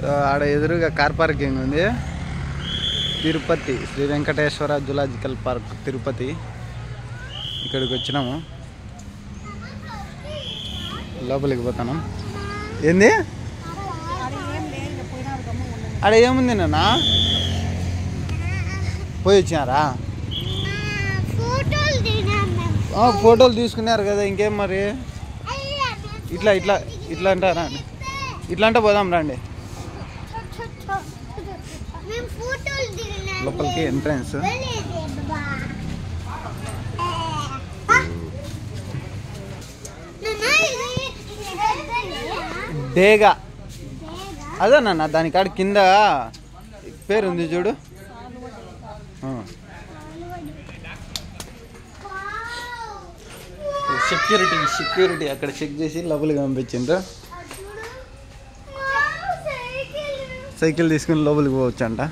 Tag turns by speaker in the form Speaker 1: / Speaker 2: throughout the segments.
Speaker 1: ఆడ ఎదురుగా car parking ఉంది తిరుపతి శ్రీ వెంకటేశ్వర జులాజికల్ పార్క్ తిరుపతి ఇక్కడికి వచ్చినాము లోపలికి పోతాను ఏంది ఆడ ఏముంది నాన్న పోయి వచ్చినారా
Speaker 2: ఫోటోలు దిగాం మేము
Speaker 1: ఆ, ఫోటోలు తీసుకున్నారు కదా ఇంకేం మరి ఇట్లా ఇట్లా ఇట్లా అంటారా ఇట్లా అంటే పోదాం రండి
Speaker 2: మేము ఫోటోలు దిగినాం
Speaker 1: లోపలికి ఎంట్రన్స్ డేగా అదే నాన్న దాని కాడ కింద పేరు ఉంది చూడు ఆ. సెక్యూరిటీ సెక్యూరిటీ అక్కడ చెక్ చేసి లోపలికి పంపించిండ్రు సైకిల్ తీసుకుని లోపలికి పోవచ్చు అంట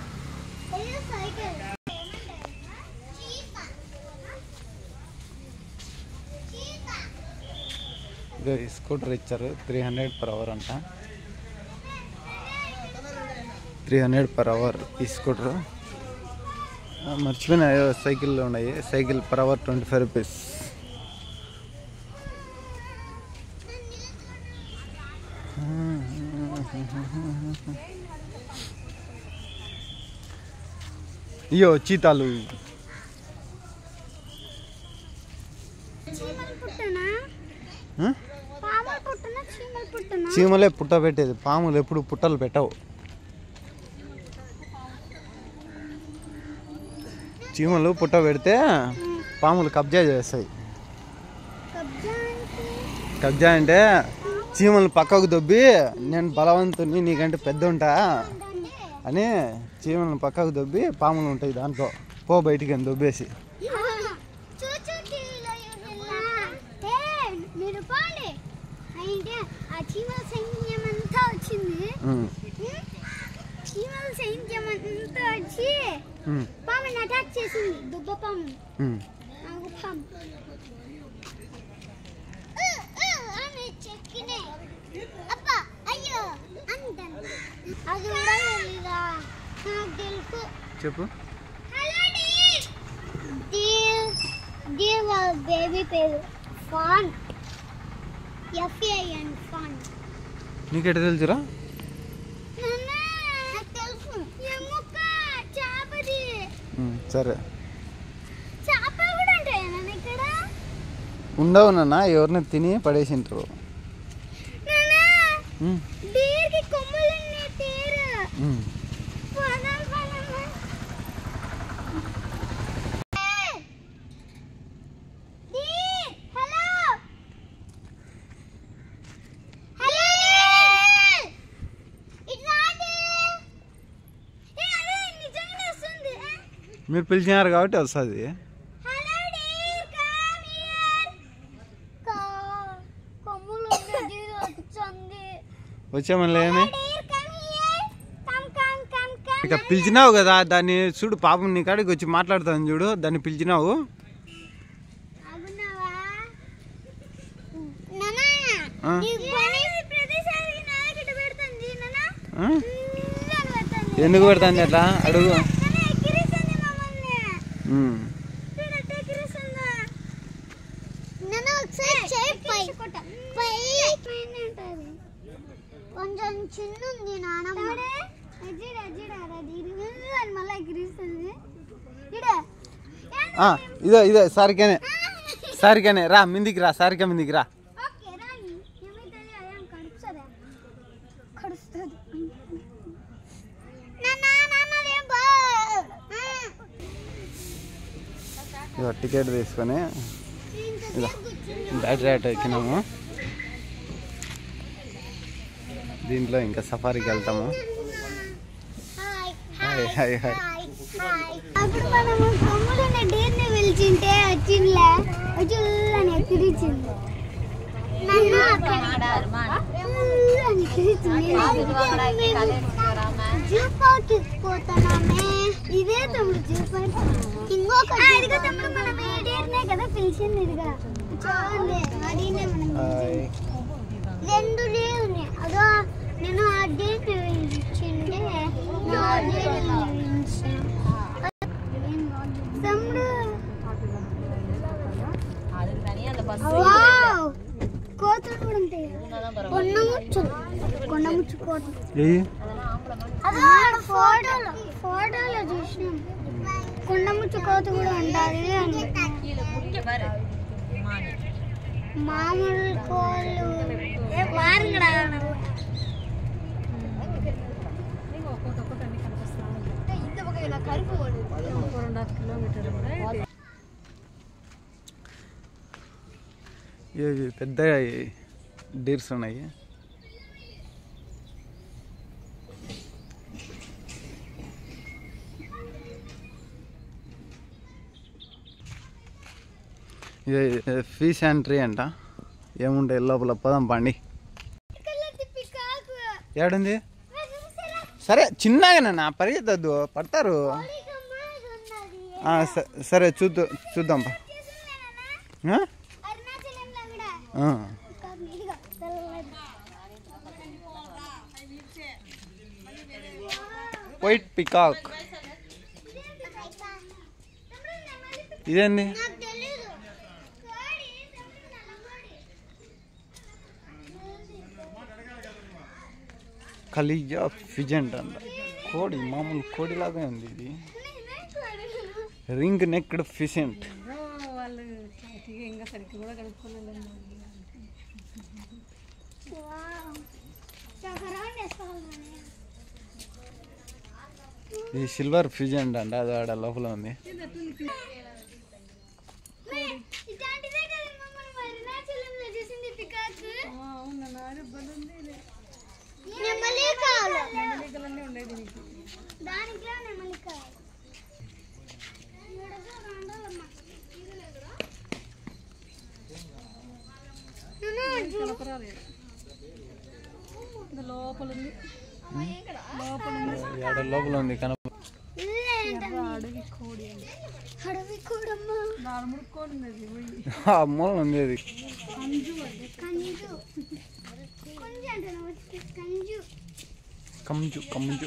Speaker 1: ఇదో ఈ స్కూటర్ ఇచ్చారు త్రీ హండ్రెడ్ పర్ అవర్ అంట త్రీ హండ్రెడ్ పర్ అవర్ ఈ స్కూటర్ మర్చిపోయిన ఏవో సైకిల్లో ఉన్నాయి cycle per hour twenty five rupees అయ్యో చీతాలు
Speaker 2: చీమలు పుట్టనా
Speaker 1: ఆ?
Speaker 2: పాములు పుట్టనా చీమలు పుట్టనా
Speaker 1: చీమలే పుట్ట పెట్టేది పాములు ఎప్పుడు పుట్టలు పెట్టవు చీమలు పుట్ట పెడితే పాములు కబ్జా చేస్తాయి
Speaker 2: కబ్జా అంటే
Speaker 1: కబ్జా అంటే చీమలు పక్కకు దొబ్బి నేను బలవంతుని నీకంటే పెద్ద ఉంటా అని చీమలను పక్కకు దొబ్బి పాములు ఉంటాయి దాంట్లో పో బయటికి అని దొబ్బేసి
Speaker 2: చూచూ టీవీలో చూసినా ఏ మీరు పోండి అంటే ఆ చీమల సైన్యం అంతా వచ్చింది
Speaker 1: ఉమ్,
Speaker 2: చీమల సైన్యం అంతా వచ్చి
Speaker 1: ఉమ్,
Speaker 2: పాముని అటాక్ చేసింది దుబ్బ పాము
Speaker 1: ఉమ్.
Speaker 2: నాకు పాము ఉ, ఉ అని చెక్కినాయి. అబ్బా, అయ్యో అంటాను. అది కూడా తెలీదా? నాకు తెలుసు
Speaker 1: చెప్పు
Speaker 2: హలో దీర్ దీర్ వాళ్ళ బేబీ పేరు ఫాన్ ఎఫ్ఏఎన్ ఫాన్
Speaker 1: నీకెట తెలుసురా
Speaker 2: నాకు తెలుసు ఎముక చేపది
Speaker 1: ఉమ్, సరే
Speaker 2: చేపలు కూడా ఉంటాయా నాన్న ఇక్కడ
Speaker 1: ఉండవు నాన్న ఎవరిని తిని పడేసింటారు
Speaker 2: నాన్న
Speaker 1: ఉమ్,
Speaker 2: డీర్కి కొమ్ములు ఉన్నాయి తీరు
Speaker 1: ఉమ్.
Speaker 2: పోదాం పోదాం డీర్ హలో హలో ఇట్లా ఏ అదే నిజంగానే వస్తుంది
Speaker 1: మీరు పిలిచినారు కాబట్టి వస్తుంది
Speaker 2: హలో డీర్ కమ్ హియర్ కొమ్ములు ఉన్నాయి డీర్ వచ్చింది
Speaker 1: వచ్చే మళ్ళీ ఏమి
Speaker 2: dear come here come come come come
Speaker 1: ఇక పిలిచినావు కదా దాన్ని చూడు పాపం నీ కాడికి వచ్చి మాట్లాడుతాను చూడు దాన్ని పిలిచినావు
Speaker 2: అవునావా నానా
Speaker 1: ఆ?
Speaker 2: ఈ పని ప్రతిసారి నాకిట పెడుతుంది నానా
Speaker 1: ఆ?
Speaker 2: అని పెడుతుంది
Speaker 1: ఎందుకు పెడుతుంది అట్లా అడుగు
Speaker 2: నానా ఎక్కిరిస్తుంది మమ్మల్ని
Speaker 1: ఉమ్.
Speaker 2: చూడు అట్ట ఎక్కిరిస్తుందా నానా ఒకసారి చేయి పై పై పైన ఉంటుంది కొంచెం చిన్న ఉంది నానమ్మ అజ్జిడ అజ్జిడ అది అని మళ్ళీ ఎక్కిరిస్తుంది ఇడ
Speaker 1: ఆ, ఇదో ఇదో సారికేనే సారికేనే రా మిందికి రా సారిక మిందికి రా
Speaker 2: ఓకే రాని ఏమైతుంది అదేం కడుస్తుందా కడుస్తుంది నాన్న నాన్న ఏం బా
Speaker 1: ఇదో టికెట్ తీసుకొని ఇదో బ్యాటరీ ఆటో ఎక్కినాము దీంట్లో ఇంకా సఫారీకి వెళ్తాము
Speaker 2: హాయ్
Speaker 1: హాయ్ హాయ్ హాయ్
Speaker 2: అప్పుడు మనము కొమ్ములున్న డేర్ని పిలిచింటే వచ్చిందిలే వచ్చి అని ఎక్కిరిచింది నన్ను అని ఎక్కిరిచింది జూ పార్క్ పోతున్నామే ఇదే తమ్ముడు జూ పార్క్ ఇంకొక ఇదిగో తమ్ముడు మనం ఏ డేర్నే కదా పిలిచింది ఇదిగా చూడండి అడిగినే మనం
Speaker 1: హాయ్
Speaker 2: రెండు డేర్ ఉన్నాయి అదో నేను ఆ డేట్ పిలిచి కొండ ముచ్చుకోట
Speaker 1: ఏయ్
Speaker 2: అదే ఫోటోలో ఫోటోలో చూసినాం కొండ ముచ్చుకోత కూడా ఉండాలి అని మామూలు కోళ్ళు వారంగడా
Speaker 1: ఇవి పెద్ద డీర్స్ ఉన్నాయి ఇది ఫీస్ ఎంట్రీ అంట ఏముంటాయి లోపల పదం పండి ఏడుంది సరే చిన్నగానే నా పరిగెత్తద్దు పడతారు ఆ, స- సరే చూద్దాం చూద్దాం పా. ఆ?
Speaker 2: అరుణాచలంలో కూడా
Speaker 1: ఆ.
Speaker 2: ఇదిగో తెల్లది.
Speaker 1: వైట్ పికాక్ ఇదేంది
Speaker 2: నాకు తెలీదు కోడి నల్లకోడి
Speaker 1: కలిజా ఫిజెంట్ అంట కోడి మామూలు కోడిలాగా ఉంది ఇది రింగ్ నెక్డ్ ఫిషెంట్
Speaker 3: వాళ్ళు ఇంకా సరిగ్గా కూడా కనుక్కోలేదు
Speaker 2: వావ్ చకరాన్ని వేసుకోవాలి
Speaker 1: ఇది సిల్వర్ ఫిజెంట్ అంట అది ఆడ లోపల ఉంది
Speaker 2: ఇట్లాంటిదే కదమ్మా మనం అరుణాచలంలో చూసింది పికాక్
Speaker 3: అవును నాడు బలుంది
Speaker 2: నెమలి కావాలి
Speaker 3: నెమలికలన్నీ ఉండేది దీనికి
Speaker 2: దానికిలో నెమలి కావాలి ఈడగా రాండాలమ్మా. నాన్న,
Speaker 3: కనపరాలు ఈడ. ఇది లోపల ఉంది లోపల ఉంది
Speaker 1: ఆడ లోపల ఉంది కనప
Speaker 2: ఇల్లే ఏంటమ్మా?
Speaker 3: అడవి కోడి అని
Speaker 2: అడవి కూడమ్మా
Speaker 3: దాని ముడుక్కోని ఉంది అది పోయి
Speaker 1: ఆ మూల ఉంది అది
Speaker 2: కంజు కొంచెం అంటున్నావు కంజు
Speaker 1: కంజు కంజు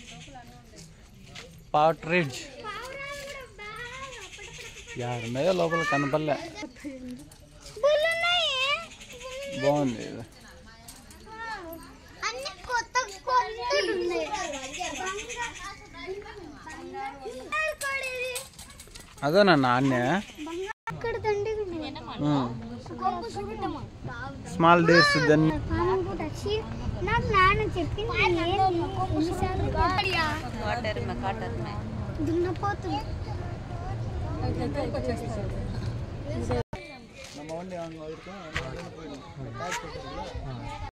Speaker 1: పాట్రిడ్జ్
Speaker 2: పావురాలు కూడా బాగా పటపట
Speaker 1: యాడున్నాయో లోపల కనపల్లే
Speaker 2: బుల్లున్నాయి.
Speaker 1: బాగుంది ఇది.
Speaker 2: అన్ని కొత్త కొత్తలు ఉన్నాయి
Speaker 1: అదో నా నాన్న
Speaker 2: అక్కడ దండిగా
Speaker 1: స్మాల్ డేస్ దాన్ని
Speaker 2: నాకు నాన్న చెప్పింది ఏంది? ఎన్నిసార్లు దున్నపోతుంది
Speaker 3: వచ్చేస్తారు